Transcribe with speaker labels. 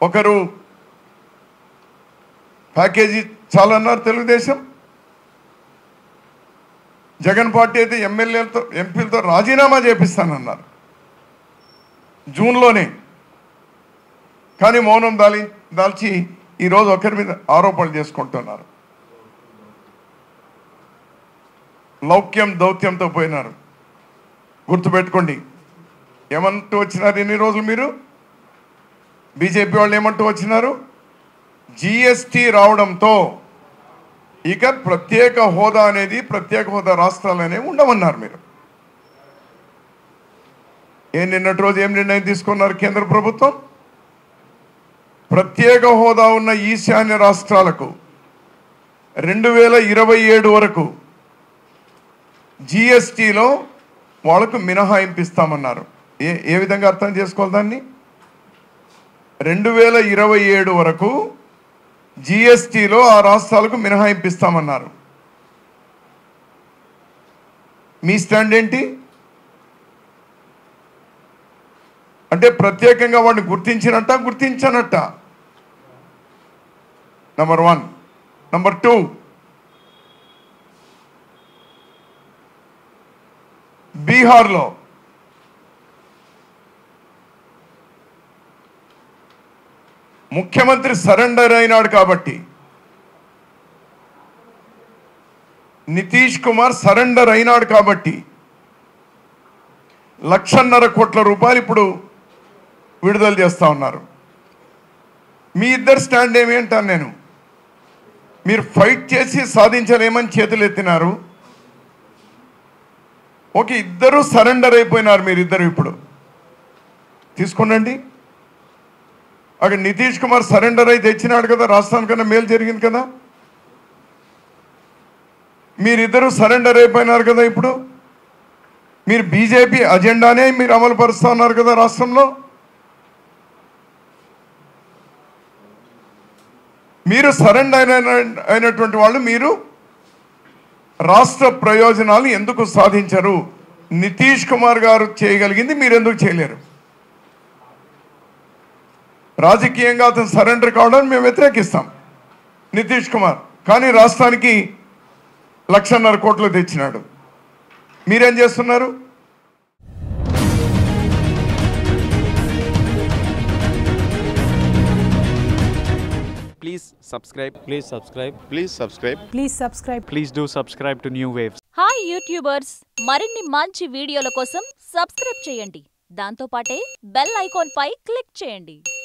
Speaker 1: ఒకరు ప్యాకేజీ చాలన్నారు తెలుగుదేశం జగన్ పార్టీ అయితే ఎమ్మెల్యేలతో ఎంపీలతో రాజీనామా చేపిస్తానన్నారు జూన్లోనే కానీ మౌనం దాలి దాల్చి ఈరోజు ఒకరి మీద ఆరోపణలు చేసుకుంటున్నారు లౌక్యం దౌత్యంతో పోయినారు గుర్తుపెట్టుకోండి ఏమంటూ వచ్చినారు ఎన్ని రోజులు మీరు బీజేపీ వాళ్ళు ఏమంటూ వచ్చినారు జిఎస్టి రావడంతో ఇక ప్రత్యేక హోదా అనేది ప్రత్యేక హోదా రాష్ట్రాలు అనేవి ఉండమన్నారు మీరు ఏం నిన్నటి రోజు ఏం నిర్ణయం తీసుకున్నారు కేంద్ర ప్రభుత్వం ప్రత్యేక హోదా ఉన్న ఈశాన్య రాష్ట్రాలకు రెండు వేల ఇరవై ఏడు వరకు జిఎస్టిలో వాళ్ళకు మినహాయింపు ఇస్తామన్నారు ఏ ఏ విధంగా అర్థం చేసుకోవాలి దాన్ని రెండు వేల ఇరవై ఏడు వరకు జిఎస్టిలో ఆ రాష్ట్రాలకు మినహాయింపు ఇస్తామన్నారు మీ స్టాండ్ ఏంటి అంటే ప్రత్యేకంగా వాడిని గుర్తించినట్ట గుర్తించనట్ట నంబర్ వన్ నంబర్ టూ బీహార్లో ముఖ్యమంత్రి సరెండర్ అయినాడు కాబట్టి నితీష్ కుమార్ సరెండర్ అయినాడు కాబట్టి లక్షన్నర కోట్ల రూపాయలు ఇప్పుడు విడుదల చేస్తా ఉన్నారు మీ ఇద్దరు స్టాండ్ ఏమి అంటాను నేను మీరు ఫైట్ చేసి సాధించలేమని చేతులు ఎత్తినారు ఓకే ఇద్దరు సరెండర్ అయిపోయినారు మీరు ఇద్దరు ఇప్పుడు తీసుకోండి అక్కడ నితీష్ కుమార్ సరెండర్ అయితే తెచ్చినాడు కదా రాష్ట్రానికన్నా మేలు జరిగింది కదా మీరిద్దరు సరెండర్ అయిపోయినారు కదా ఇప్పుడు మీరు బీజేపీ అజెండానే మీరు అమలు పరుస్తా ఉన్నారు కదా రాష్ట్రంలో మీరు సరెండర్ అయిన అయినటువంటి వాళ్ళు మీరు రాష్ట్ర ప్రయోజనాలు ఎందుకు సాధించరు నితీష్ కుమార్ గారు చేయగలిగింది మీరు ఎందుకు చేయలేరు రాజకీయంగా అతను సరెండర్ కావడానికి మేము వ్యతిరేకిస్తాం నితీష్ కుమార్ కానీ రాష్ట్రానికి లక్షన్నర కోట్లు తెచ్చినాడు మీరేం చేస్తున్నారు
Speaker 2: Please subscribe.
Speaker 3: Please subscribe.
Speaker 4: Please subscribe.
Speaker 5: Please subscribe.
Speaker 2: Please do subscribe to New Waves.
Speaker 6: Hi YouTubers మరిన్ని మంచి వీడియోల కోసం సబ్స్క్రైబ్ చేయండి దాంతోపాటే బెల్ ఐకాన్ పై క్లిక్ చేయండి